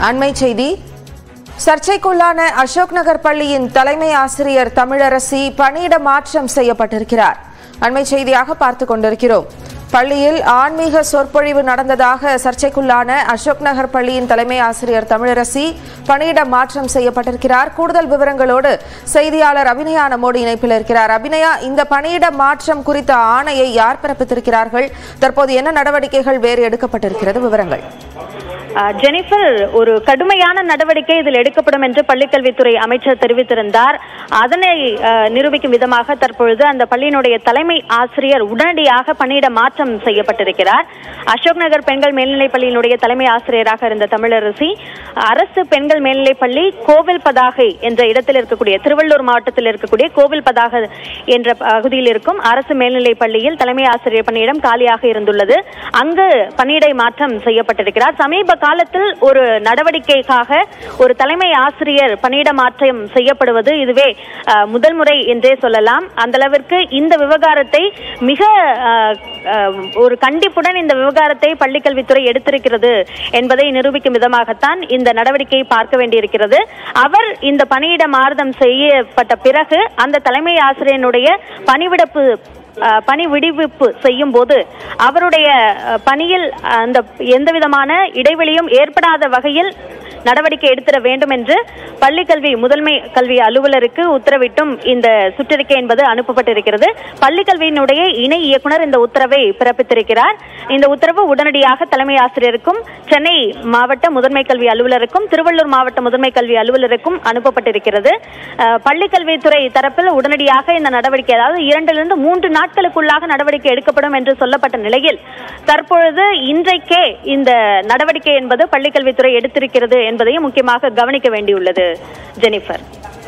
அண்மை செய்தி சர்ச்சைக்குள்ளான அசோக் நகர் பள்ளியின் தலைமை ஆசிரியர் தமிழரசி பணியிட மாற்றம் செய்யப்பட்டிருக்கிறார் அண்மை செய்தியாக பார்த்து கொண்டிருக்கிறோம் பள்ளியில் ஆன்மீக சொற்பொழிவு நடந்ததாக சர்ச்சைக்குள்ளான அசோக் நகர் பள்ளியின் தலைமை ஆசிரியர் தமிழரசி பணியிட மாற்றம் செய்யப்பட்டிருக்கிறார் கூடுதல் விவரங்களோடு செய்தியாளர் அபிநயா நம்மோடு இணைப்பில் இருக்கிறார் அபிநயா இந்த பணியிட மாற்றம் குறித்த ஆணையை யார் பிறப்பித்திருக்கிறார்கள் தற்போது என்ன நடவடிக்கைகள் வேறு எடுக்கப்பட்டிருக்கிறது விவரங்கள் அஹ், ஜெனிஃபர் ஒரு கடுமையான நடவடிக்கை இதில் எடுக்கப்படும் என்று பள்ளிக்கல்வித்துறை அமைச்சர் தெரிவித்திருந்தார் அதனை அஹ், நிரூபிக்கும் விதமாக தற்பொழுது அந்த பள்ளியினுடைய தலைமை ஆசிரியர் உடனடியாக பணியிட மாற்றம் செய்யப்பட்டிருக்கிறார் அசோக் நகர் பெண்கள் மேல்நிலைப் பள்ளியினுடைய தலைமை ஆசிரியராக இருந்த தமிழரசி அரசு பெண்கள் மேல்நிலைப் பள்ளி கோவில் பதாகை என்ற இடத்தில் இருக்கக்கூடிய திருவள்ளூர் மாவட்டத்தில் இருக்கக்கூடிய கோவில் பதாகை என்ற பகுதியில் இருக்கும் அரசு மேல்நிலைப் பள்ளியில் தலைமை ஆசிரியர் பணியிடம் காலியாக இருந்துள்ளது அங்கு பணியிடை மாற்றம் செய்யப்பட்டிருக்கிறார் சமீப காலத்தில் ஒரு நடவடிக்கைக்காக ஒரு தலைமை ஆசிரியர் பணியிட மாற்றம் செய்யப்படுவது இதுவே அஹ், முதல் முறை என்றே சொல்லலாம் அந்த அளவிற்கு இந்த விவகாரத்தை மிக அஹ், அஹ், ஒரு கண்டிப்புடன் இந்த விவகாரத்தை பள்ளிக்கல்வித்துறை எடுத்திருக்கிறது என்பதை நிரூபிக்கும் விதமாகத்தான் இந்த நடவடிக்கையை பார்க்க வேண்டியிருக்கிறது அவர் இந்த பணியிட மாறுதம் செய்யப்பட்ட பிறகு அந்த தலைமை ஆசிரியனுடைய பணிவிடப்பு அஹ், பணி விடுவிப்பு செய்யும் போது அவருடைய அஹ், பணியில் அந்த எந்த விதமான இடைவெளியும் ஏற்படாத வகையில் நடவடிக்கை எடுத்திட வேண்டும் என்று பள்ளிக்கல்வி முதன்மை கல்வி அலுவலருக்கு உத்தரவிட்டும் இந்த சுற்றறிக்கை என்பது அனுப்பப்பட்டிருக்கிறது பள்ளிக்கல்வியினுடைய இணை இயக்குனர் இந்த உத்தரவை பிறப்பித்திருக்கிறார் இந்த உத்தரவு உடனடியாக தலைமை ஆசிரியருக்கும் சென்னை மாவட்ட முதன்மை கல்வி அலுவலருக்கும் திருவள்ளூர் மாவட்ட முதன்மை கல்வி அலுவலருக்கும் அனுப்பப்பட்டிருக்கிறது அஹ், பள்ளிக்கல்வித்துறை தரப்பில் உடனடியாக இந்த நடவடிக்கை அதாவது இரண்டிலிருந்து மூன்று நாட்களுக்குள்ளாக நடவடிக்கை எடுக்கப்படும் என்று சொல்லப்பட்ட நிலையில் தற்பொழுது இன்றைக்கே இந்த நடவடிக்கை என்பது பள்ளிக்கல்வித்துறை எடுத்திருக்கிறது என்பதையும் முக்கியமாக கவனிக்க வேண்டியுள்ளது ஜெனிஃபர்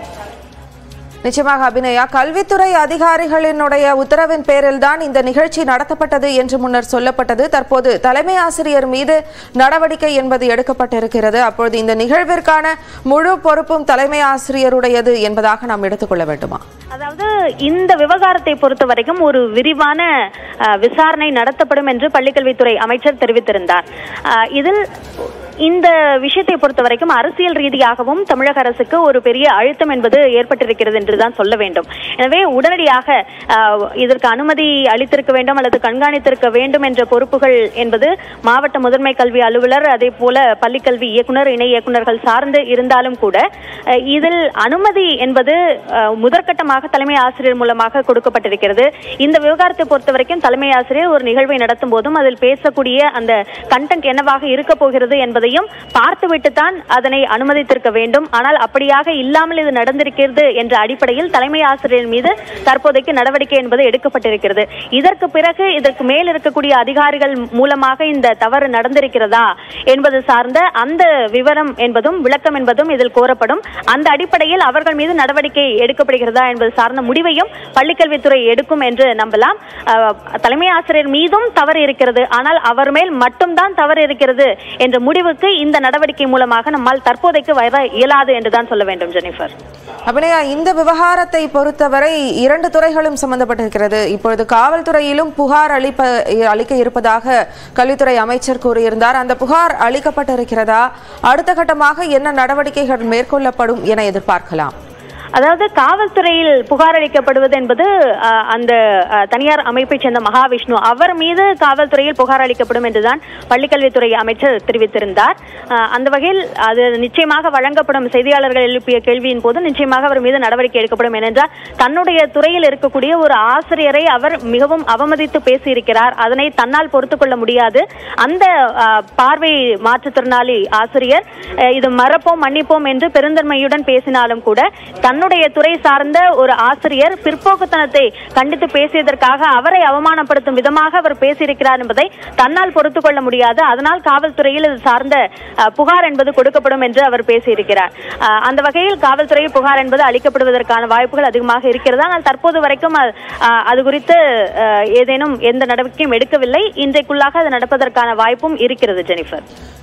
நிச்சயமாக அபிநயா கல்வித்துறை அதிகாரிகளினுடைய உத்தரவின் பேரில் தான் இந்த நிகழ்ச்சி நடத்தப்பட்டது என்று முன்னர் சொல்லப்பட்டது தற்போது தலைமை ஆசிரியர் மீது நடவடிக்கை என்பது எடுக்கப்பட்டிருக்கிறது அப்பொழுது இந்த நிகழ்விற்கான முழு பொறுப்பும் தலைமை ஆசிரியருடையது என்பதாக நாம் எடுத்துக்கொள்ள வேண்டுமா அதாவது இந்த விவகாரத்தை பொறுத்த வரைக்கும் ஒரு விரிவான அஹ், விசாரணை நடத்தப்படும் என்று பள்ளிக்கல்வித்துறை அமைச்சர் தெரிவித்திருந்தார் அஹ், இதில் இந்த விஷயத்தை பொறுத்த வரைக்கும் அரசியல் ரீதியாகவும் தமிழக அரசுக்கு ஒரு பெரிய அழுத்தம் என்பது ஏற்பட்டிருக்கிறது என்றுதான் சொல்ல வேண்டும் எனவே உடனடியாக அஹ், இதற்கு அனுமதி அளித்திருக்க வேண்டும் அல்லது கண்காணித்திருக்க வேண்டும் என்ற பொறுப்புகள் என்பது மாவட்ட முதன்மை கல்வி அலுவலர் அதே போல பள்ளிக்கல்வி இயக்குனர் இணை இயக்குனர்கள் சார்ந்து இருந்தாலும் கூட அஹ், இதில் அனுமதி என்பது அஹ், முதற்கட்டமாக தலைமை ஆசிரியர் மூலமாக கொடுக்கப்பட்டிருக்கிறது இந்த விவகாரத்தை பொறுத்த வரைக்கும் தலைமை ஆசிரியர் ஒரு நிகழ்வை நடத்தும் போதும் அதில் பேசக்கூடிய அந்த கண்டென்ட் என்னவாக இருக்க போகிறது என்பதையும் பார்த்துவிட்டு தான் அதனை அனுமதித்திருக்க வேண்டும் ஆனால் அப்படியாக இல்லாமல் இது நடந்திருக்கிறது என்ற அடிப்படையில் தலைமை ஆசிரியர் மீது தற்போதைக்கு நடவடிக்கை என்பது எடுக்கப்பட்டிருக்கிறது இதற்கு பிறகு இதற்கு மேல் இருக்கக்கூடிய அதிகாரிகள் மூலமாக இந்த தவறு நடந்திருக்கிறதா என்பது சார்ந்த அந்த விவரம் என்பதும் விளக்கம் என்பதும் இதில் கோரப்படும் அந்த அடிப்படையில் அவர்கள் மீது நடவடிக்கை எடுக்கப்படுகிறதா என்பது சார்ந்த முடிவையும் பள்ளிக்கல்வித்துறை எடுக்கும் என்று நம்பலாம் அஹ், தலைமை ஆசிரியர் மீதும் தவறு இருக்கிறது ஆனால் அவர் மேல் மட்டும்தான் தவறு இருக்கிறது என்ற முடிவுக்கு இந்த நடவடிக்கை மூலமாக நம்மால் தற்போதைக்கு வர இயலாது என்றுதான் சொல்ல வேண்டும் ஜெனிஃபர் அபிநயா இந்த விவகாரத்தை பொறுத்தவரை இரண்டு துறைகளும் சம்பந்தப்பட்டிருக்கிறது இப்பொழுது காவல்துறையிலும் புகார் அளிப்ப அளிக்க இருப்பதாக கல்வித்துறை அமைச்சர் கூறியிருந்தார் அந்த புகார் அளிக்கப்பட்டிருக்கிறதா அடுத்த கட்டமாக என்ன நடவடிக்கைகள் மேற்கொள்ளப்படும் என எதிர்பார்க்கலாம் அதாவது காவல்துறையில் புகார் அளிக்கப்படுவது என்பது அஹ், அந்த அஹ், தனியார் அமைப்பைச் சேர்ந்த மகாவிஷ்ணு அவர் மீது காவல்துறையில் புகார் அளிக்கப்படும் என்றுதான் பள்ளிக்கல்வித்துறை அமைச்சர் தெரிவித்திருந்தார் அஹ், அந்த வகையில் அது நிச்சயமாக வழங்கப்படும் செய்தியாளர்கள் எழுப்பிய கேள்வியின் போது நிச்சயமாக அவர் மீது நடவடிக்கை எடுக்கப்படும் ஏனென்றால் தன்னுடைய துறையில் இருக்கக்கூடிய ஒரு ஆசிரியரை அவர் மிகவும் அவமதித்து பேசியிருக்கிறார் அதனை தன்னால் பொறுத்துக் கொள்ள முடியாது அந்த அஹ், பார்வை மாற்றுத்திறனாளி ஆசிரியர் அஹ், இது மறப்போம் மன்னிப்போம் என்று பெருந்தன்மையுடன் பேசினாலும் கூட தன்னுடைய துறை சார்ந்த ஒரு ஆசிரியர் பிற்போக்குத்தனத்தை கண்டித்து பேசியதற்காக அவரை அவமானப்படுத்தும் விதமாக அவர் பேசியிருக்கிறார் என்பதை தன்னால் பொறுத்துக் கொள்ள முடியாது அதனால் காவல்துறையில் இது சார்ந்த அஹ், புகார் என்பது கொடுக்கப்படும் என்று அவர் பேசியிருக்கிறார் அஹ், அந்த வகையில் காவல்துறையில் புகார் என்பது அளிக்கப்படுவதற்கான வாய்ப்புகள் அதிகமாக இருக்கிறது ஆனால் தற்போது வரைக்கும் அது- அஹ், அது குறித்து அஹ், ஏதேனும் எந்த நடவடிக்கையும் எடுக்கவில்லை இன்றைக்குள்ளாக அது நடப்பதற்கான வாய்ப்பும் இருக்கிறது ஜெனிஃபர்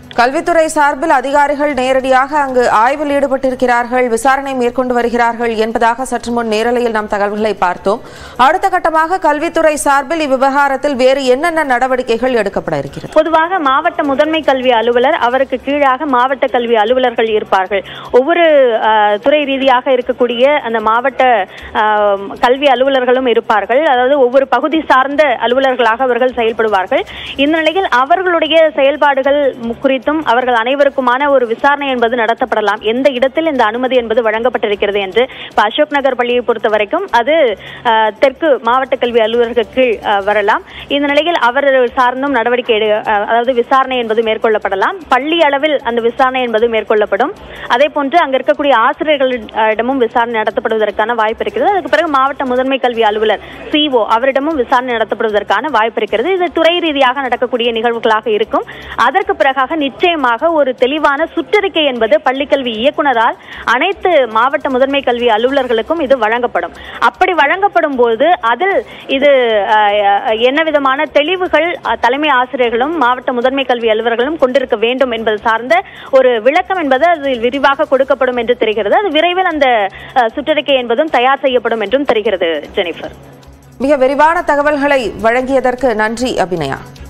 கல்வித்துறை சார்பில் அதிகாரிகள் நேரடியாக அங்கு ஆய்வில் ஈடுபட்டிருக்கிறார்கள் விசாரணை மேற்கொண்டு வருகிறார்கள் என்பதாக சற்று முன் நேரலையில் நாம் தகவல்களை பார்த்தோம் அடுத்த கட்டமாக கல்வித்துறை சார்பில் இவ்விவகாரத்தில் வேறு என்னென்ன நடவடிக்கைகள் எடுக்கப்பட இருக்கிறது பொதுவாக மாவட்ட முதன்மை கல்வி அலுவலர் அவருக்கு கீழாக மாவட்ட கல்வி அலுவலர்கள் இருப்பார்கள் ஒவ்வொரு அஹ், துறை ரீதியாக இருக்கக்கூடிய அந்த மாவட்ட அஹ், கல்வி அலுவலர்களும் இருப்பார்கள் அதாவது ஒவ்வொரு பகுதி சார்ந்த அலுவலர்களாக அவர்கள் செயல்படுவார்கள் இந்த நிலையில் அவர்களுடைய செயல்பாடுகள் மு- குறித்தும் அவர்கள் அனைவருக்குமான ஒரு விசாரணை என்பது நடத்தப்படலாம் எந்த இடத்தில் இந்த அனுமதி என்பது வழங்கப்பட்டிருக்கிறது என்று இப்ப அசோக் நகர் பள்ளியை பொறுத்த வரைக்கும் அது அஹ், தெற்கு மாவட்ட கல்வி அலுவலர்கள் கீழ் அஹ், வரலாம் இந்த நிலையில் அவர் சார்ந்தும் நடவடிக்கை எடு அஹ், அதாவது விசாரணை என்பது மேற்கொள்ளப்படலாம் பள்ளி அளவில் அந்த விசாரணை என்பது மேற்கொள்ளப்படும் அதே போன்று அங்க இருக்கக்கூடிய ஆசிரியர்களிடமும் விசாரணை நடத்தப்படுவதற்கான வாய்ப்பு இருக்கிறது அதுக்கு பிறகு மாவட்ட முதன்மை கல்வி அலுவலர் சிஓ அவரிடமும் விசாரணை நடத்தப்படுவதற்கான வாய்ப்பு இருக்கிறது இது துறை ரீதியாக நடக்கக்கூடிய நிகழ்வுகளாக இருக்கும் அதற்கு பிறகாக நிச்சயமாக ஒரு தெளிவான சுற்றறிக்கை என்பது பள்ளிக்கல்வி இயக்குனரால் அனைத்து மாவட்ட முதன்மை கல்வி அலுவலர்களுக்கும் இது வழங்கப்படும் அப்படி வழங்கப்படும் போது அதில் இது அஹ், அஹ், என்ன விதமான தெளிவுகள் அஹ், தலைமை ஆசிரியர்களும் மாவட்ட முதன்மை கல்வி அலுவலர்களும் கொண்டிருக்க வேண்டும் என்பது சார்ந்த ஒரு விளக்கம் என்பது அதில் விரிவாக கொடுக்கப்படும் என்று தெரிகிறது அது விரைவில் அந்த அஹ், சுற்றறிக்கை என்பதும் தயார் செய்யப்படும் என்றும் தெரிகிறது ஜெனிஃபர் மிக விரிவான தகவல்களை வழங்கியதற்கு நன்றி அபிநயா